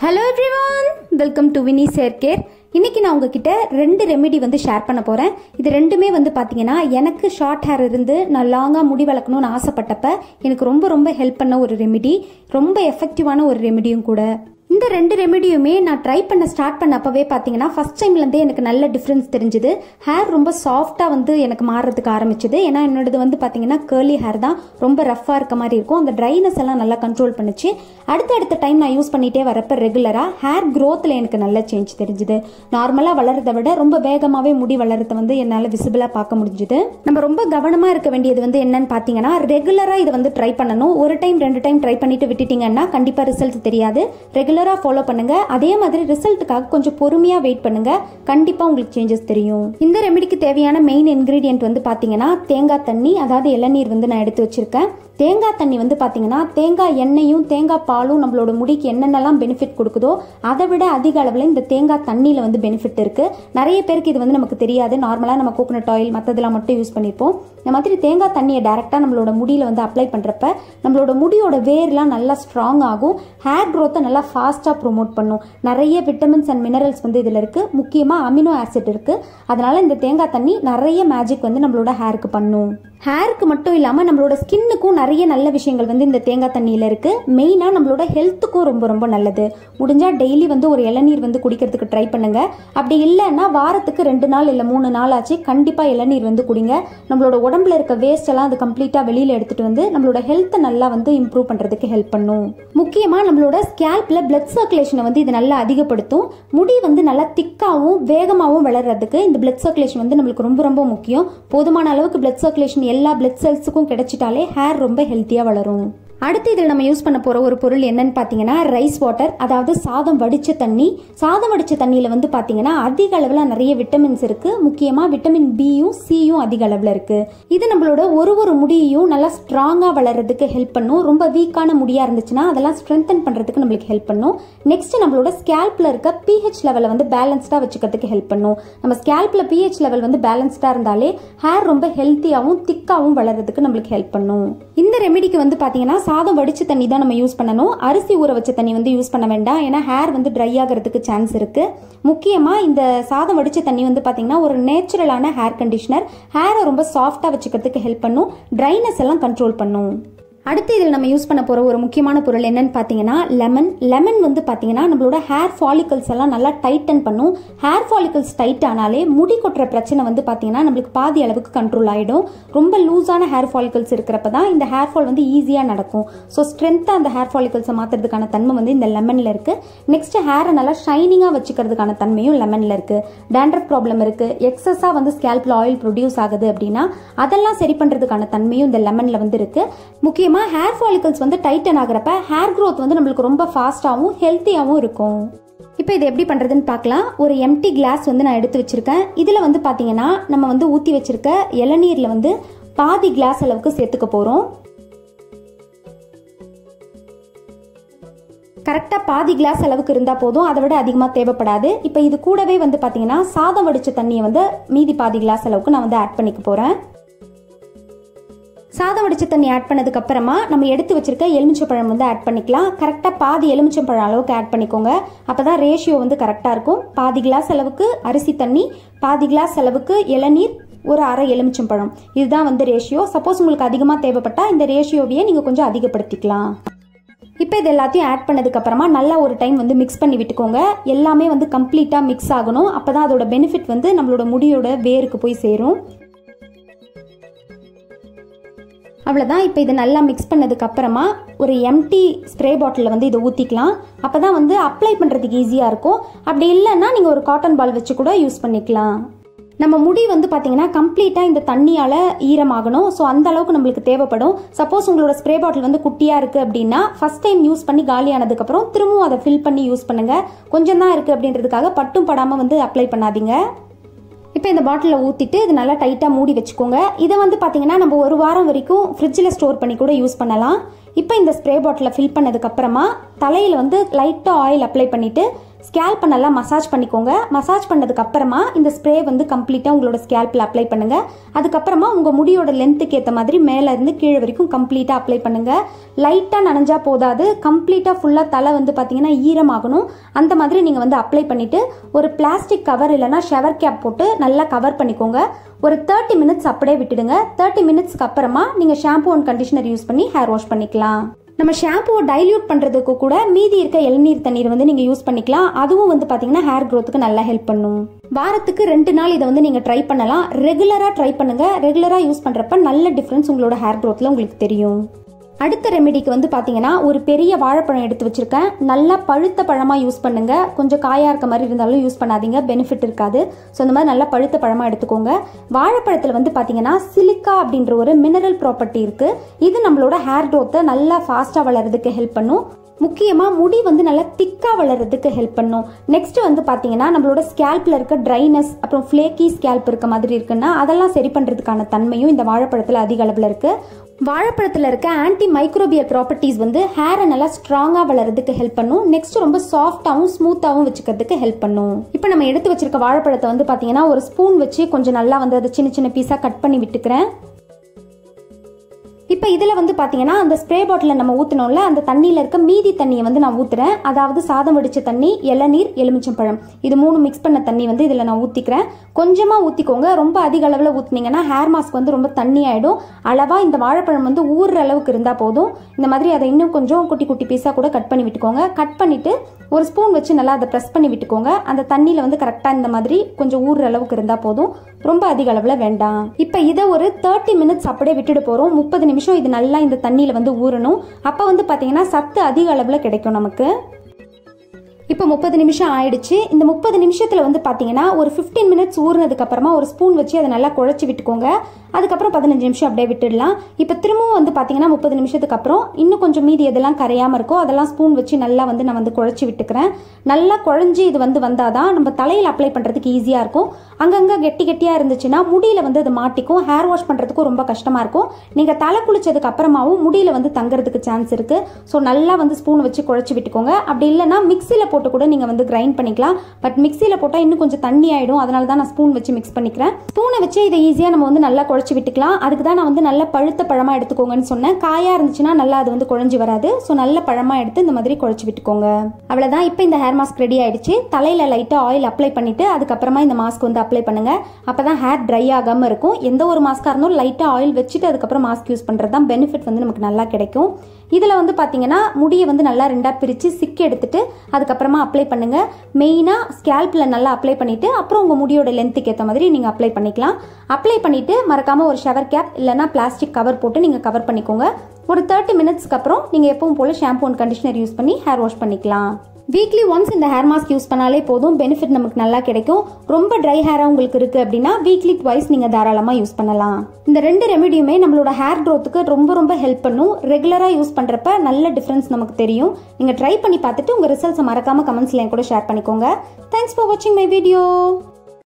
hello everyone welcome to Vini share care இன்னைக்கு நான் உங்ககிட்ட ரெண்டு ரெமெடி வந்து ஷேர் பண்ண போறேன் இது ரெண்டுமே வந்து பாத்தீங்கன்னா எனக்கு ஷார்ட் ஹேர் இருந்து நான் லாங்கா முடி வளர்க்கணும்னு ஆசைப்பட்டப்ப எனக்கு ரொம்ப ரொம்ப ஹெல்ப் பண்ண ஒரு ரெமெடி ரொம்ப எஃபெக்டிவான ஒரு ரெமெடியும் கூட இந்த ரெண்டு ரெமெடியுமே நான் ட்ரை பண்ண ஸ்டார்ட் பண்ண அப்பவே பார்த்தீங்கன்னா ஃபர்ஸ்ட் டைம்லேருந்தே எனக்கு நல்ல டிஃப்ரென்ஸ் தெரிஞ்சுது ஹேர் ரொம்ப சாஃப்டாக வந்து எனக்கு மாறுறதுக்கு ஆரம்பிச்சுது ஏன்னா என்னோடது வந்து பார்த்தீங்கன்னா கேர்லி ஹேர் தான் ரொம்ப ரஃப்பாக இருக்க மாதிரி இருக்கும் அந்த ட்ரைனஸ் எல்லாம் நல்லா கண்ட்ரோல் பண்ணுச்சு அடுத்த அடுத்த டைம் நான் யூஸ் பண்ணிட்டே வரப்ப ரெகுலராக ஹேர் க்ரோத்தில் எனக்கு நல்ல சேஞ்ச் தெரிஞ்சுது நார்மலாக வளர்றதை விட ரொம்ப வேகமாகவே முடி வளர்றத வந்து என்னால் விசிபிளாக பார்க்க முடிஞ்சுது நம்ம ரொம்ப கவனமாக இருக்க வேண்டியது வந்து என்னன்னு பார்த்தீங்கன்னா ரெகுலராக இதை வந்து ட்ரை பண்ணணும் ஒரு டைம் ரெண்டு டைம் ட்ரை பண்ணிட்டு விட்டுட்டீங்கன்னா கண்டிப்பாக ரிசல்ட் தெரியாது ரெகுலராக ஃபாலோ பண்ணுங்க அதே மாதிரி ரிசல்ட்டுக்காக கொஞ்சம் பொறுமையாக வெயிட் பண்ணுங்க கண்டிப்பாக உங்களுக்கு சேஞ்சஸ் தெரியும் இந்த ரெமெடிக்கு தேவையான மெயின் இன்கிரீடியன்ட் வந்து பார்த்தீங்கன்னா தேங்காய் தண்ணி அதாவது இளநீர் வந்து நான் எடுத்து வச்சிருக்கேன் தேங்காய் தண்ணி வந்து பார்த்தீங்கன்னா தேங்காய் எண்ணெயும் தேங்காய் பாலும் நம்மளோட முடிக்கு என்னென்னலாம் பெனிஃபிட் கொடுக்குதோ அதை விட அதிக அளவில் இந்த தேங்காய் தண்ணியில் வந்து பெனிஃபிட் இருக்கு நிறைய பேருக்கு இது வந்து நமக்கு தெரியாது நார்மலாக நம்ம கோகனட் ஆயில் மற்றதெல்லாம் மட்டும் யூஸ் பண்ணியிருப்போம் இந்த மாதிரி தேங்காய் தண்ணியை டேரெக்டாக நம்மளோட முடியில் வந்து அப்ளை பண்ணுறப்ப நம்மளோட முடியோட வேர்லாம் நல்லா ஸ்ட்ராங் ஆகும் ஹேர் க்ரோத்தை நல்லா ஃபாஸ்ட்டாக ப்ரொமோட் பண்ணும் நிறைய விட்டமின்ஸ் அண்ட் மினரல்ஸ் வந்து இதில் இருக்குது முக்கியமாக அமினோ ஆசிட் இருக்குது அதனால இந்த தேங்காய் தண்ணி நிறைய மேஜிக் வந்து நம்மளோட ஹேருக்கு பண்ணும் ஹேருக்கு மட்டும் இல்லாமல் நம்மளோட ஸ்கின்னுக்கும் நிறைய நல்ல விஷயங்கள் வந்து இந்த தேங்காய் தண்ணியில் இருக்குது மெயினாக நம்மளோட ஹெல்த்துக்கும் ரொம்ப ரொம்ப நல்லது முடிஞ்சால் டெய்லி வந்து ஒரு இளநீர் வந்து குடிக்கிறதுக்கு ட்ரை பண்ணுங்க அப்படி இல்லைன்னா வாரத்துக்கு ரெண்டு நாள் இல்லை மூணு நாள் ஆச்சு கண்டிப்பாக இளநீர் வந்து குடிங்க நம்மளோட உடம்புல இருக்க வேஸ்ட் எல்லாம் அது கம்ப்ளீட்டாக வெளியில் எடுத்துட்டு வந்து நம்மளோட ஹெல்த்தை நல்லா வந்து இம்ப்ரூவ் பண்ணுறதுக்கு ஹெல்ப் பண்ணும் முக்கியமாக நம்மளோட ஸ்கேல்பில் பிளட் சர்க்குலேஷனை வந்து இது நல்லா அதிகப்படுத்தும் முடி வந்து நல்லா திக்காகவும் வேகமாகவும் வளர்றதுக்கு இந்த பிளட் சர்க்குலேஷன் வந்து நம்மளுக்கு ரொம்ப ரொம்ப முக்கியம் போதுமான அளவுக்கு பிளட் சர்க்குலேஷன் எல்லா பிளட் செல்ஸுக்கும் கிடைச்சிட்டாலே ஹேர் ரொம்ப ஹெல்த்தியாக வளரும் அடுத்து இதில் நம்ம யூஸ் பண்ண போகிற ஒரு பொருள் என்னன்னு பார்த்தீங்கன்னா ரைஸ் வாட்டர் அதாவது சாதம் வடித்த தண்ணி சாதம் வடித்த தண்ணியில் வந்து பார்த்தீங்கன்னா அதிக அளவில் நிறைய விட்டமின்ஸ் இருக்குது முக்கியமாக விட்டமின் பியும் சியும் அதிக அளவில் இருக்குது இது நம்மளோட ஒரு ஒரு முடியையும் நல்லா ஸ்ட்ராங்காக வளர்றதுக்கு ஹெல்ப் பண்ணும் ரொம்ப வீக்கான முடியாக இருந்துச்சுன்னா அதெல்லாம் ஸ்ட்ரென்தன் பண்ணுறதுக்கு நம்மளுக்கு ஹெல்ப் பண்ணும் நெக்ஸ்ட் நம்மளோட ஸ்கேல்பில் இருக்க பிஹெச் லெவலை வந்து பேலன்ஸ்டாக வச்சுக்கிறதுக்கு ஹெல்ப் பண்ணும் நம்ம ஸ்கேல்பில் பிஹெச் லெவல் வந்து பேலன்ஸ்டாக இருந்தாலே ஹேர் ரொம்ப ஹெல்த்தியாகவும் திக்காகவும் வளர்றதுக்கு நம்மளுக்கு ஹெல்ப் பண்ணும் இந்த ரெமெடிக்கு வந்து பார்த்தீங்கன்னா சாதம் வடிச்ச தண்ணி தான் நம்ம யூஸ் பண்ணணும் அரிசி ஊற வச்ச தண்ணி வந்து யூஸ் பண்ண வேண்டாம் ஏன்னா ஹேர் வந்து ட்ரை ஆகிறதுக்கு சான்ஸ் இருக்கு முக்கியமாக இந்த சாதம் வடிச்ச தண்ணி வந்து பார்த்தீங்கன்னா ஒரு நேச்சுரலான ஹேர் கண்டிஷனர் ஹேரை ரொம்ப சாஃப்டாக வச்சுக்கிறதுக்கு ஹெல்ப் பண்ணும் ட்ரைனஸ் எல்லாம் கண்ட்ரோல் பண்ணும் அடுத்து இதில் நம்ம யூஸ் பண்ண போகிற ஒரு முக்கியமான பொருள் என்னன்னு பார்த்தீங்கன்னா லெமன் லெமன் வந்து பார்த்தீங்கன்னா நம்மளோட ஹேர் ஃபாலிகல்ஸ் எல்லாம் நல்லா டைட்டன் பண்ணும் ஹேர் ஃபாலிகல்ஸ் டைட் ஆனாலே முடி கொட்டுற பிரச்சனை வந்து பார்த்தீங்கன்னா நம்மளுக்கு பாதி அளவுக்கு கண்ட்ரோல் ஆகிடும் ரொம்ப லூஸான ஹேர் ஃபாலிகல்ஸ் இருக்கிறப்ப தான் இந்த ஹேர் ஃபால் வந்து ஈஸியாக நடக்கும் ஸோ ஸ்ட்ரென்த்தாக அந்த ஹேர் ஃபாலிகல்ஸை மாற்றுறதுக்கான தன்மை வந்து இந்த லெமனில் இருக்குது நெக்ஸ்ட் ஹேரை நல்லா ஷைனிங்காக வச்சுக்கிறதுக்கான தன்மையும் லெமனில் இருக்குது டேண்ட்ரஃப் ப்ராப்ளம் இருக்குது எக்ஸஸாக வந்து ஸ்கேல்பில் ஆயில் ப்ரொடியூஸ் ஆகுது அப்படின்னா அதெல்லாம் சரி பண்ணுறதுக்கான தன்மையும் இந்த லெமனில் வந்து இருக்குது முக்கியமாக முக்கியமாக ஹேர் ஃபாலிகல்ஸ் வந்து டைட்டன் ஆகிறப்ப ஹேர் க்ரோத் வந்து நம்மளுக்கு ரொம்ப ஃபாஸ்ட்டாகவும் ஹெல்த்தியாகவும் இருக்கும் இப்போ இது எப்படி பண்ணுறதுன்னு பார்க்கலாம் ஒரு எம்டி கிளாஸ் வந்து நான் எடுத்து வச்சுருக்கேன் இதில் வந்து பார்த்தீங்கன்னா நம்ம வந்து ஊற்றி வச்சுருக்க இளநீரில் வந்து பாதி கிளாஸ் அளவுக்கு சேர்த்துக்க போகிறோம் கரெக்டாக பாதி கிளாஸ் அளவுக்கு இருந்தால் போதும் அதை விட அதிகமாக தேவைப்படாது இப்போ இது கூடவே வந்து பார்த்தீங்கன்னா சாதம் வடித்த தண்ணியை வந்து மீதி பாதி கிளாஸ் அளவுக்கு நான் வந்து ஆட் பண்ணிக்க போகிறேன் சாதம் வடிச்ச தண்ணி ஆட் பண்ணதுக்கு அப்புறமா நம்ம எடுத்து வச்சிருக்க எலுமிச்சப்பழம் வந்து ஆட் பண்ணிக்கலாம் கரெக்டாக பாதி எலுமிச்சம்பழம் அளவுக்கு ஆட் பண்ணிக்கோங்க அப்போ தான் ரேஷியோ வந்து கரெக்டாக இருக்கும் பாதி கிளாஸ் அளவுக்கு அரிசி தண்ணி பாதி கிளாஸ் அளவுக்கு இளநீர் ஒரு அரை எலுமிச்சம்பழம் இதுதான் வந்து ரேஷியோ சப்போஸ் உங்களுக்கு அதிகமாக தேவைப்பட்டா இந்த ரேஷியோவையே நீங்கள் கொஞ்சம் அதிகப்படுத்திக்கலாம் இப்போ இது எல்லாத்தையும் ஆட் பண்ணதுக்கு அப்புறமா நல்லா ஒரு டைம் வந்து மிக்ஸ் பண்ணி விட்டுக்கோங்க எல்லாமே வந்து கம்ப்ளீட்டாக மிக்ஸ் ஆகணும் அப்போ தான் அதோட பெனிஃபிட் வந்து நம்மளோட முடியோட வேருக்கு போய் சேரும் அவ்வளோதான் இப்போ இதை நல்லா மிக்ஸ் பண்ணதுக்கு அப்புறமா ஒரு எம்டி ஸ்ப்ரே பாட்டிலில் வந்து இதை ஊற்றிக்கலாம் அப்போ தான் வந்து அப்ளை பண்ணுறதுக்கு ஈஸியாக இருக்கும் அப்படி இல்லைன்னா நீங்கள் ஒரு காட்டன் பால் வச்சு கூட யூஸ் பண்ணிக்கலாம் நம்ம முடி வந்து பார்த்தீங்கன்னா கம்ப்ளீட்டாக இந்த தண்ணியால் ஈரமாகணும் ஸோ அந்த அளவுக்கு நம்மளுக்கு தேவைப்படும் சப்போஸ் உங்களோட ஸ்ப்ரே பாட்டில் வந்து குட்டியாக இருக்குது அப்படின்னா ஃபஸ்ட் டைம் யூஸ் பண்ணி காலியானதுக்கப்புறம் திரும்பவும் அதை ஃபில் பண்ணி யூஸ் பண்ணுங்கள் கொஞ்சம் தான் இருக்குது அப்படின்றதுக்காக பட்டும் படாமல் வந்து அப்ளை பண்ணாதீங்க இப்போ இந்த பாட்டிலில் ஊற்றிட்டு இது நல்லா டைட்டாக மூடி வச்சுக்கோங்க இதை வந்து பார்த்தீங்கன்னா நம்ம ஒரு வாரம் வரைக்கும் ஃப்ரிட்ஜில் ஸ்டோர் பண்ணி கூட யூஸ் பண்ணலாம் இப்போ இந்த ஸ்ப்ரே பாட்டிலை ஃபில் பண்ணதுக்கப்புறமா தலையில் வந்து லைட்டாக ஆயில் அப்ளை பண்ணிவிட்டு ஸ்கேல்ப்பை நல்லா மசாஜ் பண்ணிக்கோங்க மசாஜ் பண்ணதுக்கு அப்புறமா இந்த ஸ்ப்ரே வந்து கம்ப்ளீட்டாக உங்களோட ஸ்கேல்பில் அப்ளை பண்ணுங்க அதுக்கப்புறமா உங்கள் முடியோட லென்த்துக்கு ஏற்ற மாதிரி மேலே இருந்து கீழே வரைக்கும் கம்ப்ளீட்டாக அப்ளை பண்ணுங்க லைட்டாக நனைஞ்சா போதாது கம்ப்ளீட்டாக ஃபுல்லாக தலை வந்து பார்த்தீங்கன்னா ஈரமாகணும் அந்த மாதிரி நீங்கள் வந்து அப்ளை பண்ணிட்டு ஒரு பிளாஸ்டிக் கவர் இல்லைனா ஷவர் கேப் போட்டு நல்லா கவர் பண்ணிக்கோங்க ஒரு தேர்ட்டி மினிட்ஸ் அப்படியே விட்டுடுங்க தேர்ட்டி மினிட்ஸ்க்கு அப்புறமா நீங்கள் ஷாம்பு அண்ட் கண்டிஷனர் யூஸ் பண்ணி ஹேர் வாஷ் பண்ணிக்கலாம் நம்ம ஷாம்புவை டைல்யூட் பண்ணுறதுக்கு கூட மீதி இருக்க இளநீர் தண்ணீர் வந்து நீங்கள் யூஸ் பண்ணிக்கலாம் அதுவும் வந்து பார்த்தீங்கன்னா ஹேர் க்ரோத்துக்கு நல்லா ஹெல்ப் பண்ணும் வாரத்துக்கு ரெண்டு நாள் இதை வந்து நீங்கள் ட்ரை பண்ணலாம் ரெகுலராக ட்ரை பண்ணுங்க ரெகுலராக யூஸ் பண்ணுறப்ப நல்ல டிஃப்ரென்ஸ் உங்களோட ஹேர் க்ரோத்தில் உங்களுக்கு தெரியும் அடுத்த ரெமெடிக்கு வந்து பார்த்தீங்கன்னா ஒரு பெரிய வாழைப்பழம் எடுத்து வச்சிருக்கேன் நல்லா பழுத்த பழமாக யூஸ் பண்ணுங்க கொஞ்சம் காயாக இருக்க மாதிரி இருந்தாலும் யூஸ் பண்ணாதீங்க பெனிஃபிட் இருக்காது ஸோ இந்த மாதிரி நல்லா பழுத்த பழமாக எடுத்துக்கோங்க வாழைப்பழத்தில் வந்து பார்த்தீங்கன்னா சிலிக்கா அப்படின்ற ஒரு மினரல் ப்ராப்பர்ட்டி இருக்கு இது நம்மளோட ஹேர் க்ரோத்தை நல்லா ஃபாஸ்ட்டாக வளர்றதுக்கு ஹெல்ப் பண்ணும் முக்கியமாக முடி வந்து நல்லா திக்காக வளர்றதுக்கு ஹெல்ப் பண்ணும் நெக்ஸ்ட் வந்து பார்த்தீங்கன்னா நம்மளோட ஸ்கேல்பில் இருக்க ட்ரைனஸ் அப்புறம் ஃப்ளேக்கி ஸ்கேல்ப் இருக்க மாதிரி இருக்குன்னா அதெல்லாம் சரி பண்ணுறதுக்கான தன்மையும் இந்த வாழைப்பழத்தில் அதிக அளவில் இருக்குது வாழைப்பழத்தில் இருக்க ஆன்டி மைக்ரோபியல் ப்ராப்பர்ட்டிஸ் வந்து ஹேரை நல்லா ஸ்ட்ராங்காக வளர்றதுக்கு ஹெல்ப் பண்ணும் நெக்ஸ்ட் ரொம்ப சாஃப்டாகவும் ஸ்மூத்தாகவும் வச்சுக்கிறதுக்கு ஹெல்ப் பண்ணும் இப்போ நம்ம எடுத்து வச்சிருக்க வாழைப்பழத்தை வந்து பார்த்தீங்கன்னா ஒரு ஸ்பூன் வச்சு கொஞ்சம் நல்லா வந்து அதை சின்ன சின்ன பீஸாக கட் பண்ணி விட்டுக்கிறேன் இப்போ இதில் வந்து பார்த்தீங்கன்னா அந்த ஸ்ப்ரே பாட்டிலில் நம்ம ஊற்றினோம்ல அந்த தண்ணியில் இருக்க மீதி தண்ணியை வந்து நான் ஊற்றுறேன் அதாவது சாதம் வடித்த தண்ணி இளநீர் எலுமிச்சம்பழம் இது மூணு மிக்ஸ் பண்ண தண்ணி வந்து இதில் நான் ஊற்றிக்கிறேன் கொஞ்சமாக ஊற்றிக்கோங்க ரொம்ப அதிக அளவில் ஊற்றுனீங்கன்னா ஹேர் மாஸ்க் வந்து ரொம்ப தண்ணி ஆகிடும் அளவாக இந்த வாழைப்பழம் வந்து ஊறுற அளவுக்கு இருந்தால் போதும் இந்த மாதிரி அதை இன்னும் கொஞ்சம் குட்டி குட்டி பீஸாக கூட கட் பண்ணி விட்டுக்கோங்க கட் பண்ணிவிட்டு ஒரு ஸ்பூன் வச்சு நல்லா அதை ப்ரெஸ் பண்ணி விட்டுக்கோங்க அந்த தண்ணியில் வந்து கரெக்டாக இந்த மாதிரி கொஞ்சம் ஊறுற அளவுக்கு இருந்தால் போதும் ரொம்ப அதிக அளவில் வேண்டாம் இப்போ இதை ஒரு தேர்ட்டி மினிட்ஸ் அப்படியே விட்டுட்டு போகிறோம் முப்பது நிமிஷம் இது நல்லா இந்த தண்ணியில் வந்து ஊறணும் அப்போ வந்து பார்த்தீங்கன்னா சத்து அதிக அளவில் கிடைக்கும் நமக்கு இப்போ முப்பது நிமிஷம் ஆயிடுச்சு இந்த முப்பது நிமிஷத்தில் வந்து பார்த்தீங்கன்னா ஒரு ஃபிஃப்டீன் மினிட்ஸ் ஊறினதுக்கு அப்புறமா ஒரு ஸ்பூன் வச்சு அதை நல்லா குழச்சி விட்டுக்கோங்க அதுக்கப்புறம் பதினஞ்சு நிமிஷம் அப்படியே விட்டுடலாம் இப்போ திரும்பவும் வந்து பார்த்தீங்கன்னா முப்பது நிமிஷத்துக்கு அப்புறம் இன்னும் கொஞ்சம் மீதி எதெல்லாம் கரையாமல் இருக்கோ அதெல்லாம் ஸ்பூன் வச்சு நல்லா வந்து நான் வந்து குழச்சி விட்டுக்கிறேன் நல்லா குழஞ்சி இது வந்து வந்தாதான் நம்ம தலையில் அப்ளை பண்ணுறதுக்கு ஈஸியாக இருக்கும் அங்கங்கே கெட்டி கெட்டியாக இருந்துச்சுன்னா முடியில் வந்து அது மாட்டிக்கும் ஹேர் வாஷ் பண்ணுறதுக்கும் ரொம்ப கஷ்டமாக இருக்கும் நீங்கள் தலை குளிச்சதுக்கு அப்புறமாவும் முடியில் வந்து தங்குறதுக்கு சான்ஸ் இருக்குது ஸோ நல்லா வந்து ஸ்பூன் வச்சு குழச்சி விட்டுக்கோங்க அப்படி இல்லைன்னா மிக்சியில் போட்டு கூட நீங்கள் வந்து கிரைண்ட் பண்ணிக்கலாம் பட் மிக்சியில் போட்டால் இன்னும் கொஞ்சம் தண்ணி ஆகிடும் அதனால தான் நான் ஸ்பூன் வச்சு மிக்ஸ் பண்ணிக்கிறேன் ஸ்பூனை வச்சு இதை ஈஸியாக நம்ம வந்து நல்லா குழச்சி விட்டுக்கலாம் அதுக்கு தான் நான் வந்து நல்ல பழுத்த பழமாக எடுத்துக்கோங்கன்னு சொன்னேன் காயாக இருந்துச்சுன்னா நல்லா அது வந்து குழஞ்சி வராது ஸோ நல்ல பழமாக எடுத்து இந்த மாதிரி குழச்சி விட்டுக்கோங்க அவ்வளோதான் இப்போ இந்த ஹேர் மாஸ்க் ரெடி ஆயிடுச்சு தலையில் லைட்டாக ஆயில் அப்ளை பண்ணிட்டு அதுக்கப்புறமா இந்த மாஸ்க் வந்து அப்ளை பண்ணுங்க அப்போ தான் ஹேர் ட்ரை ஆகாமல் இருக்கும் எந்த ஒரு மாஸ்க்காக இருந்தாலும் லைட்டாக ஆயில் வச்சுட்டு அதுக்கப்புறம் மாஸ்க் யூஸ் பண்ணுறது தான் பெனிஃபிட் வந்து நமக்கு நல்லா கிடைக்கும் இதில் வந்து பார்த்தீங்கன்னா முடியை வந்து நல்லா ரெண்டாக பிரித்து சிக்கு எடுத்துட்டு அதுக்கப்புறமா அப்ளை பண்ணுங்க மெயினாக ஸ்கேல்பில் நல்லா அப்ளை பண்ணிட்டு அப்புறம் உங்கள் முடியோட லென்த்துக்கு ஏற்ற மாதிரி நீங்கள் அப்ளை பண்ணிக்கலாம் அப்ளை பண்ணிட்டு மறக்காம ஒரு ஷவர் கேப் இல்லைனா பிளாஸ்டிக் கவர் போட்டு நீங்கள் கவர் பண்ணிக்கோங்க ஒரு தேர்ட்டி மினிட்ஸ்க்கு அப்புறம் நீங்கள் எப்பவும் போல் ஷாம்பு அண்ட் கண்டிஷனர் யூஸ் பண்ணி ஹேர் வாஷ் பண்ணிக்கலாம் வீக்லி ஒன்ஸ் இந்த ஹேர் மாஸ்க் யூஸ் பண்ணாலே போதும் பெனிஃபிட் நமக்கு நல்லா கிடைக்கும் ரொம்ப ட்ரை ஹேராக உங்களுக்கு இருக்கு அப்படின்னா வீக்லி ட்வைஸ் நீங்கள் தாராளமாக யூஸ் பண்ணலாம் இந்த ரெண்டு ரெமெடியுமே நம்மளோட ஹேர் க்ரோத்துக்கு ரொம்ப ரொம்ப ஹெல்ப் பண்ணும் ரெகுலராக யூஸ் பண்ணுறப்ப நல்ல டிஃப்ரென்ஸ் நமக்கு தெரியும் நீங்கள் ட்ரை பண்ணி பார்த்துட்டு உங்கள் ரிசல்ட்ஸை மறக்காம கமெண்ட்ஸ்ல என் கூட ஷேர் பண்ணிக்கோங்க தேங்க்ஸ் ஃபார் வாட்சிங் மை வீடியோ